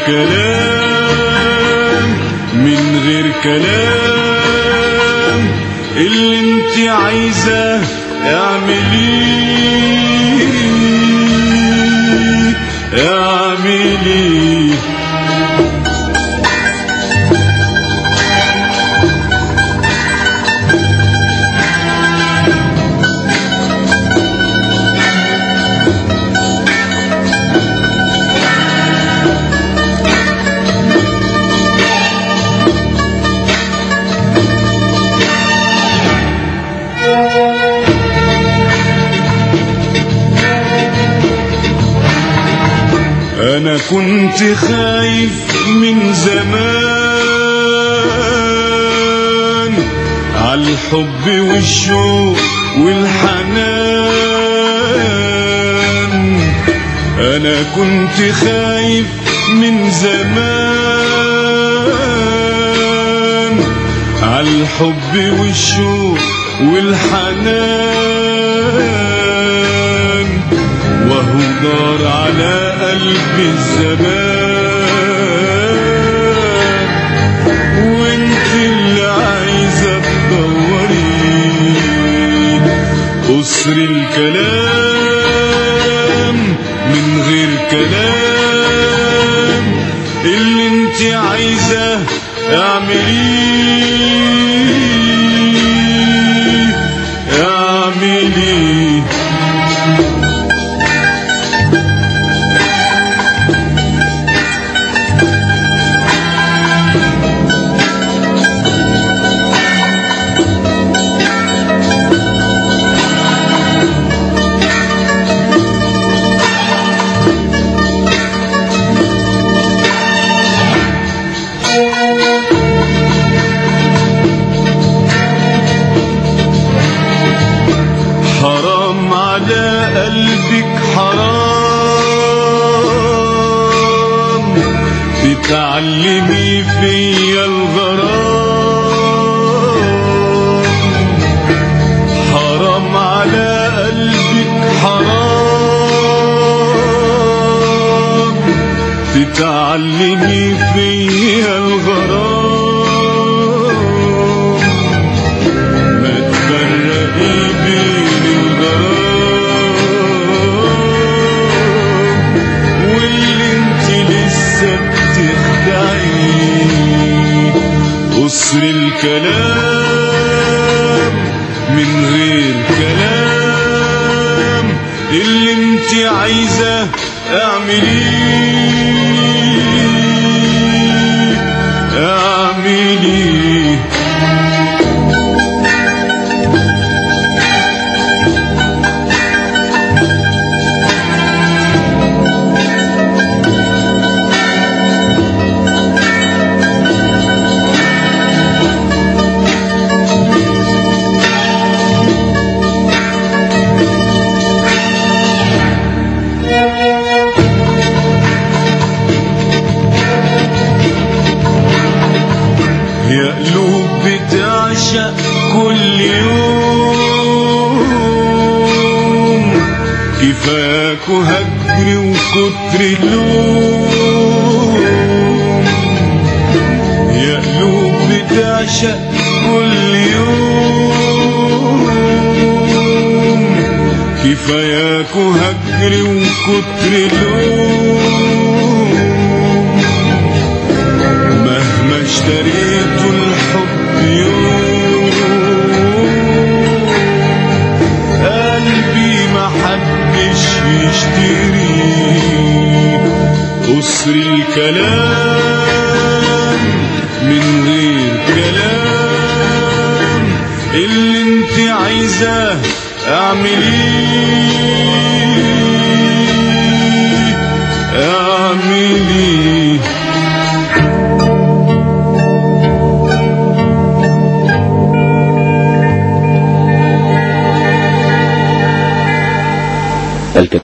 الكلام من غير كلام اللي انت عايزاه اعمليه اعمليه انا كنت خايف من زمان عالحب والشوق والحنان انا كنت خايف من زمان عالحب والشوق والحنان وهو دار على قلبي الزمان وانت اللي عايزة تدوري قصر الكلام من غير كلام اللي انت عايزة اعمليه اعمليه حرام على قلبك حرام تتعلمي فيا الغرام حرام على قلبك حرام تتعلمي فيا الغرام ما تفرقي بين الغرام واللي انت لسه بتخدعيه قصر الكلام من غير كلام اللي انت عايزة اعمليه اعمليه يا قلوب بتعشق كل يوم كفاك وهجري وكتر اللوم يا قلوب بتعشق كل يوم كفاياك وهجري وكتر اللوم مهما اشتريت الحب يوم قلبي ما حدش يشتري قصر الكلام من غير كلام اللي انت عايزاه اعمليه اعمليه الكتاب